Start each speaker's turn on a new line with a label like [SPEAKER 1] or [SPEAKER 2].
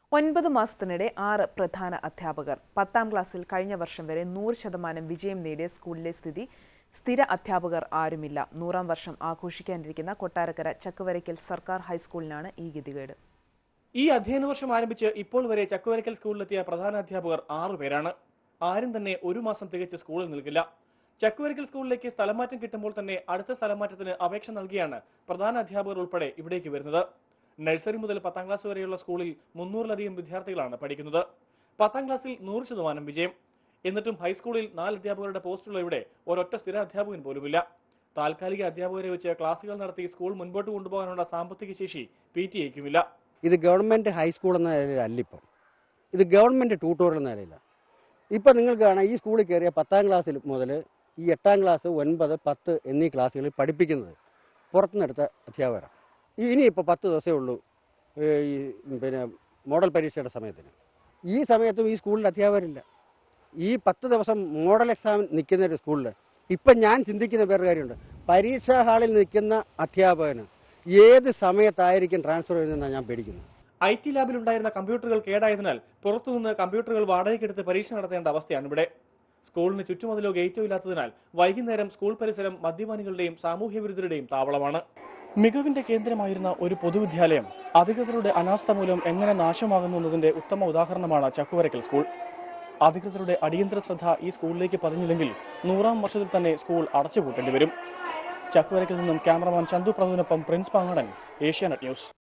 [SPEAKER 1] ഒൻപത് മാസത്തിനിടെ ആറ് പ്രധാന അധ്യാപകർ പത്താം ക്ലാസ്സിൽ കഴിഞ്ഞ വർഷം വരെ നൂറ് ശതമാനം വിജയം നേടിയ സ്കൂളിലെ സ്ഥിതി സ്ഥിര അധ്യാപകർ ആരുമില്ല നൂറാം വർഷം ആഘോഷിക്കാനിരിക്കുന്ന കൊട്ടാരക്കര ചക്കുവരയ്ക്കൽ സർക്കാർ ഹൈസ്കൂളിനാണ് ഈ ഗതികേട്
[SPEAKER 2] ഈ അധ്യയന വർഷം ആരംഭിച്ച് ഇപ്പോൾ വരെ ചക്കുവരക്കൽ സ്കൂളിലെത്തിയ പ്രധാന അധ്യാപകർ ആറു പേരാണ് ആരും തന്നെ ഒരു മാസം തികച്ച് സ്കൂളിൽ നിൽക്കില്ല ചക്കുവരക്കൽ സ്കൂളിലേക്ക് സ്ഥലമാറ്റം കിട്ടുമ്പോൾ തന്നെ അടുത്ത സ്ഥലമാറ്റത്തിന് അപേക്ഷ നൽകിയാണ് പ്രധാന അധ്യാപകർ ഉൾപ്പെടെ ഇവിടേക്ക് വരുന്നത് നഴ്സറി മുതൽ പത്താം ക്ലാസ് വരെയുള്ള സ്കൂളിൽ മുന്നൂറിലധികം വിദ്യാർത്ഥികളാണ് പഠിക്കുന്നത് പത്താം ക്ലാസ്സിൽ നൂറ് ശതമാനം വിജയം എന്നിട്ടും ഹൈസ്കൂളിൽ നാല് അധ്യാപകരുടെ പോസ്റ്റുള്ള ഇവിടെ ഒരൊറ്റ സ്ഥിര അധ്യാപകൻ പോലുമില്ല താൽക്കാലിക അധ്യാപകരെ വെച്ച് ക്ലാസുകൾ നടത്തി സ്കൂൾ മുൻപോട്ട് കൊണ്ടുപോകാനുള്ള സാമ്പത്തിക ശേഷി പി ടി എക്കുമില്ല
[SPEAKER 3] ഇത് ഗവൺമെന്റ് ഹൈസ്കൂൾ എന്ന നിലയിലല്ല ഇപ്പം ഇത് ഗവൺമെന്റ് ട്യൂട്ടോറിയൽ എന്ന നിലയിലാണ് ഇപ്പം നിങ്ങൾക്ക് കാണാം ഈ സ്കൂളിൽ കയറിയ പത്താം ക്ലാസ്സിൽ മുതൽ ഈ എട്ടാം ക്ലാസ് ഒൻപത് പത്ത് എന്നീ ക്ലാസ്സുകളിൽ പഠിപ്പിക്കുന്നത് പുറത്തുനിന്നെടുത്ത അധ്യാപകരാണ് ഇനിയിപ്പോൾ പത്ത് ദിവസമേ ഉള്ളൂ ഏ, ഈ പിന്നെ മോഡൽ പരീക്ഷയുടെ സമയത്തിന് ഈ സമയത്തും ഈ സ്കൂളിൽ അധ്യാപകരില്ല ഈ പത്ത് ദിവസം മോഡൽ എക്സാം നിൽക്കുന്ന ഒരു സ്കൂളിൽ ഇപ്പം ഞാൻ ചിന്തിക്കുന്ന വേറൊരു കാര്യമുണ്ട് പരീക്ഷാ ഹാളിൽ നിൽക്കുന്ന അധ്യാപകന് ഏത് സമയത്തായിരിക്കും ട്രാൻസ്ഫർ ചെയ്യുന്നതെന്നാണ് ഞാൻ പേടിക്കുന്നത്
[SPEAKER 2] ഐ ടി ലാബിൽ ഉണ്ടായിരുന്ന കമ്പ്യൂട്ടറുകൾ കേടായതിനാൽ പുറത്തുനിന്ന് കമ്പ്യൂട്ടറുകൾ വാടകയ്ക്കെടുത്ത് പരീക്ഷ നടത്തേണ്ട അവസ്ഥയാണ് ഇവിടെ സ്കൂളിന് ചുറ്റുമതിലോ ഗേറ്റോ ഇല്ലാത്തതിനാൽ വൈകുന്നേരം സ്കൂൾ പരിസരം മദ്യപാനികളുടെയും സാമൂഹ്യ വിരുദ്ധരുടെയും താവളമാണ് മികവിന്റെ കേന്ദ്രമായിരുന്ന ഒരു പൊതുവിദ്യാലയം അധികൃതരുടെ അനാസ്ഥ മൂലം എങ്ങനെ നാശമാകുന്നു എന്നതിന്റെ ഉത്തമ ഉദാഹരണമാണ് ചക്കുവരക്കൽ സ്കൂൾ അധികൃതരുടെ അടിയന്തര ശ്രദ്ധ ഈ സ്കൂളിലേക്ക് പതിഞ്ഞില്ലെങ്കിൽ നൂറാം വർഷത്തിൽ തന്നെ സ്കൂൾ അടച്ചുപൂട്ടേണ്ടി വരും ചക്കുവരക്കിൽ നിന്നും ക്യാമറമാൻ ചന്തു പ്രഭുവിനൊപ്പം പ്രിൻസ് പാങ്ങടൻ ഏഷ്യാനെറ്റ് ന്യൂസ്